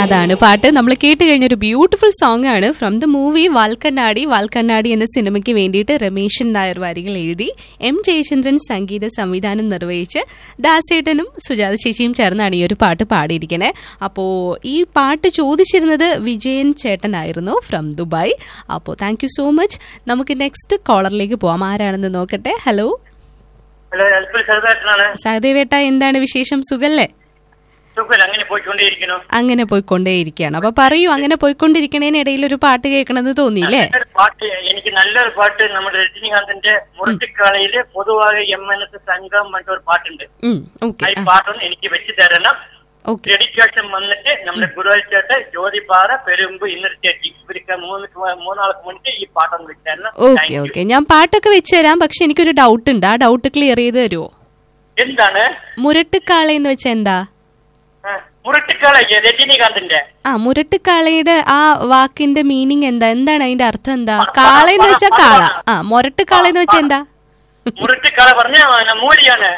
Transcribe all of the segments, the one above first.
അതാണ് പാട്ട് നമ്മൾ കേട്ട് കഴിഞ്ഞ ഒരു ബ്യൂട്ടിഫുൾ സോങ് ആണ് from the movie Valkannadi Valkannadi എന്ന സിനിമയ്ക്ക് വേണ്ടിയിട്ട് രമേശൻ നായർ വരികൾ എഴുതി എം ജയചന്ദ്രൻ സംഗീത സംവിധാനം നിർവഹിച്ച് ദാസേട്ടനും സുജാത ചേച്ചിയും ചേർന്നാണ് ഈ ഒരു പാട്ട് പാടിയിരിക്കണേ അപ്പോ ഈ പാട്ട് ചോദിച്ചിരുന്നത് വിജയൻ ചേട്ടനായിരുന്നു ഫ്രം ദുബായ് അപ്പോൾ താങ്ക് യു സോ മച്ച് നമുക്ക് നെക്സ്റ്റ് കോളറിലേക്ക് പോവാം ആരാണെന്ന് നോക്കട്ടെ ഹലോ ഹലോ അൽപ്പൽ ചെറുതായിട്ടാണ് സഹദേവേട്ട എന്താണ് വിശേഷം സുഖല്ലേ സുഖം അങ്ങനെ പോയിക്കൊണ്ടേയിരിക്കുന്നു അങ്ങനെ പോയിക്കൊണ്ടേയിരിക്കുകയാണ് അപ്പൊ പറയൂ അങ്ങനെ പോയിക്കൊണ്ടിരിക്കണേനിടയിൽ ഒരു പാട്ട് കേൾക്കണമെന്ന് തോന്നിയില്ലേ നല്ലൊരു പാട്ട് എനിക്ക് നല്ലൊരു പാട്ട് നമ്മുടെ രജനീകാന്തിന്റെ മുറത്തിക്കാളയില് പൊതുവായ എം എൻ എസ് സംഘം പറഞ്ഞ ഒരു പാട്ടുണ്ട് ഉം, ആ ഓക്കെ ഈ പാട്ടൊന്ന് എനിക്ക് വെച്ച് തരണം ഓക്കെ ഡെഡിക്കേഷൻ വന്നിട്ട് നമ്മുടെ ഗുരുവാഴ്ചേട്ട് ജ്യോതിപാറ പെരുമ്പ് ഇന്നൊരു ചേച്ചി ഇവർക്ക് മൂന്ന് മൂന്നാൾക്ക് മുന്നിട്ട് ഈ പാട്ടൊന്ന് വെച്ച് തരണം ഓക്കെ Thank you. ഓക്കെ ഞാൻ പാട്ടൊക്കെ വെച്ച് തരാം പക്ഷെ എനിക്കൊരു ഡൗട്ട് ഉണ്ട് ആ ഡൗട്ട് ക്ലിയർ ചെയ്ത് തരുമോ എന്താണ് മുരട്ടുകാള എന്ന് വെച്ചാൽ എന്താ ആ, മുറത്തിക്കാള രജനീകാന്തിന്റെ ആ മുരട്ടുകാളയുടെ ആ വാക്കിന്റെ മീനിങ് എന്താ എന്താണ് അതിന്റെ അർത്ഥം എന്താ കാള എന്ന് വെച്ചാൽ കാള ആ മുരട്ടുകാള എന്ന് വെച്ചാൽ എന്താ മുറത്തിക്കാള പറഞ്ഞ മൂലിയാണ്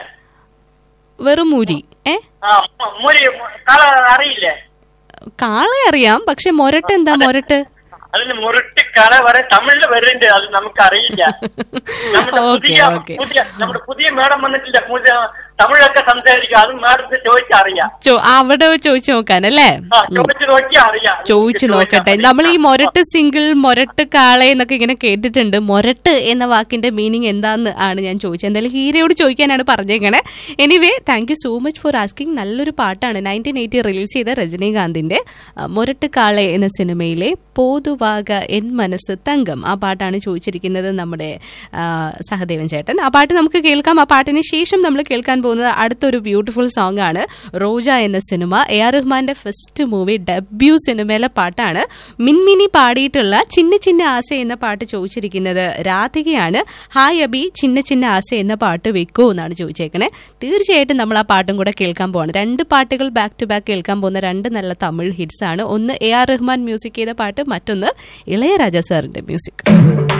വെറും മൂരി ഏ ആ മു- മൂലി കാള അറിയില്ലേ കാള അറിയാം പക്ഷെ മൊരട്ട് എന്താ മൊരട്ട് അതിന് മുരട്ട് കള വരെ തമിഴില് വരുന്നുണ്ട് അത് നമുക്ക് അറിയില്ല നമ്മുടെ ഓക്കെ പുതിയ ഓക്കെ പുതിയ നമ്മുടെ പുതിയ മേഡം വന്നിട്ടില്ല പുതിയ തമിഴൊക്കെ സംസാരിക്കുക അത് മേഡത്തിന് ചോദിച്ചാൽ അറിയാം അവിടെ ചോദിച്ചു നോക്കാനല്ലേ ആ ചോദിച്ചു നോക്കിയാൽ അറിയാം ചോദിച്ചു നോക്കട്ടെ നമ്മൾ ഈ മൊരട്ട് സിംഗിൾ മൊരട്ട് കാള എന്നൊക്കെ ഇങ്ങനെ കേട്ടിട്ടുണ്ട് മൊരട്ട് എന്ന വാക്കിന്റെ മീനിങ് എന്താന്ന് ആണ് ഞാൻ ചോദിച്ചത് എന്തായാലും ഹീരയോട് ചോദിക്കാനാണ് പറഞ്ഞേക്കണേ anyway thank you so much for asking നല്ലൊരു പാട്ടാണ് നയൻറ്റീൻ എയ്റ്റി റിലീസ് ചെയ്ത രജനീകാന്തിന്റെ ആ, മൊരട്ട് കാള എന്ന സിനിമയിലെ പോതുവാക എൻ മനസ്സ് തങ്കം ആ പാട്ടാണ് ചോദിച്ചിരിക്കുന്നത് നമ്മുടെ ആ, സഹദേവൻ ചേട്ടൻ ആ പാട്ട് നമുക്ക് കേൾക്കാം ആ പാട്ടിന് ശേഷം നമ്മൾ കേൾക്കാൻ പോകുന്നത് അടുത്തൊരു ബ്യൂട്ടിഫുൾ സോങ് ആണ് റോജ എന്ന സിനിമ എ ആർ റഹ്മാന്റെ ഫസ്റ്റ് മൂവി ഡെബ്യൂ സിനിമയിലെ പാട്ടാണ് മിൻമിനി പാടിയിട്ടുള്ള ചിന്ന ചിന്ന ആസ എന്ന പാട്ട് ചോദിച്ചിരിക്കുന്നത് രാധികയാണ് ഹായ് അബി ചിന്ന ചിന്ന ആസ എന്ന പാട്ട് വെക്കോ എന്നാണ് ചോദിച്ചേക്കണേ തീർച്ചയായിട്ടും നമ്മൾ ആ പാട്ടും കൂടെ കേൾക്കാൻ പോവാണ് രണ്ട് പാട്ടുകൾ ബാക്ക് ടു ബാക്ക് കേൾക്കാൻ പോകുന്ന രണ്ട് നല്ല തമിഴ് ഹിറ്റ്സ് ആണ് ഒന്ന് എ ആർ റഹ്മാൻ മ്യൂസിക് ചെയ്ത പാട്ട് മറ്റൊന്ന് ഇളയരാജ സാറിന്റെ മ്യൂസിക്